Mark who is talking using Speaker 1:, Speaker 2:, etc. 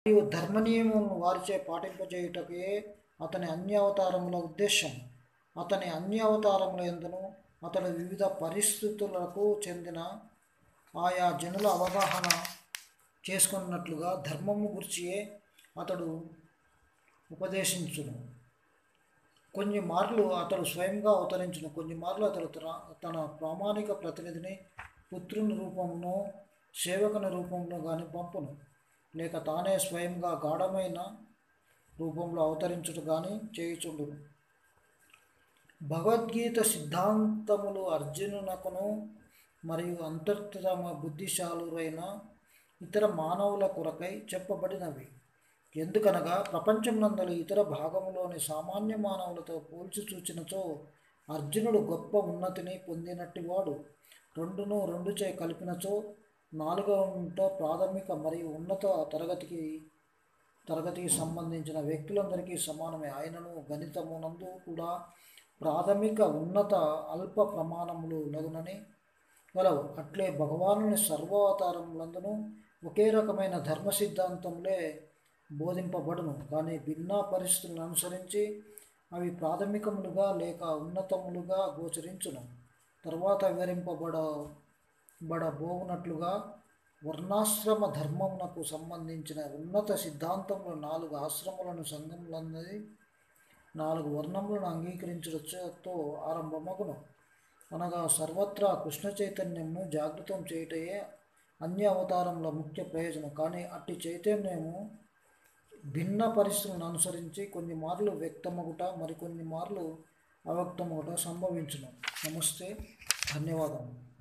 Speaker 1: మరియు ధర్మ నియమములను వారిచే పాటింపజేయుటకే అతని అన్య అవతారముల ఉద్దేశం అతని అన్య అవతారముల ఎందును అతడు వివిధ పరిస్థితులకు చెందిన ఆయా జనుల అవగాహన చేసుకున్నట్లుగా ధర్మము గురించియే అతడు ఉపదేశించును కొన్ని మార్లు అతడు స్వయంగా అవతరించును కొన్ని మార్లు అతడు తన- తన ప్రామాణిక ప్రతినిధిని పుత్రుని రూపంలో సేవకుని రూపంలో కానీ పంపును లేక తానే స్వయంగా గాఢమైన రూపంలో అవతరించుట కానీ చేయుచుండును భగవద్గీత సిద్ధాంతములు అర్జునునకును మరియు అంతర్తమ బుద్ధిశాలురైన ఇతర మానవుల కొరకై చెప్పబడినవి ఎందుకనగా ప్రపంచమునందలి ఇతర భాగములోని సామాన్య మానవులతో పోల్చి చూచినచో అర్జునుడు గొప్ప ఉన్నతిని పొందినట్టివాడు రెండును రెండు చే కలిపినచో నాలుగవ ప్రాథమిక మరియు ఉన్నత తరగతికి తరగతికి సంబంధించిన వ్యక్తులందరికీ సమానమే ఆయనను గణితమునందు కూడా ప్రాథమిక ఉన్నత అల్ప ప్రమాణములు లగునని గలవు అట్లే భగవానుని సర్వావతారములందును ఒకే రకమైన ధర్మ సిద్ధాంతములే బోధింపబడును కానీ భిన్న పరిస్థితులను అనుసరించి అవి ప్రాథమికములుగా లేక ఉన్నతములుగా గోచరించును తర్వాత వివరింపబడ బడబోవునట్లుగా వర్ణాశ్రమ ధర్మమునకు సంబంధించిన ఉన్నత సిద్ధాంతములు నాలుగు ఆశ్రములను సంఘములన్నది నాలుగు వర్ణములను అంగీకరించడంతో ఆరంభమగును అనగా సర్వత్రా కృష్ణ చైతన్యమును జాగృతం చేయుటయే అన్య అవతారముల ముఖ్య ప్రయోజనం కానీ అట్టి చైతన్యము భిన్న పరిస్థితులను అనుసరించి కొన్ని మార్లు వ్యక్తమగుట మరికొన్ని మార్లు అవక్తమగుట సంభవించును నమస్తే ధన్యవాదములు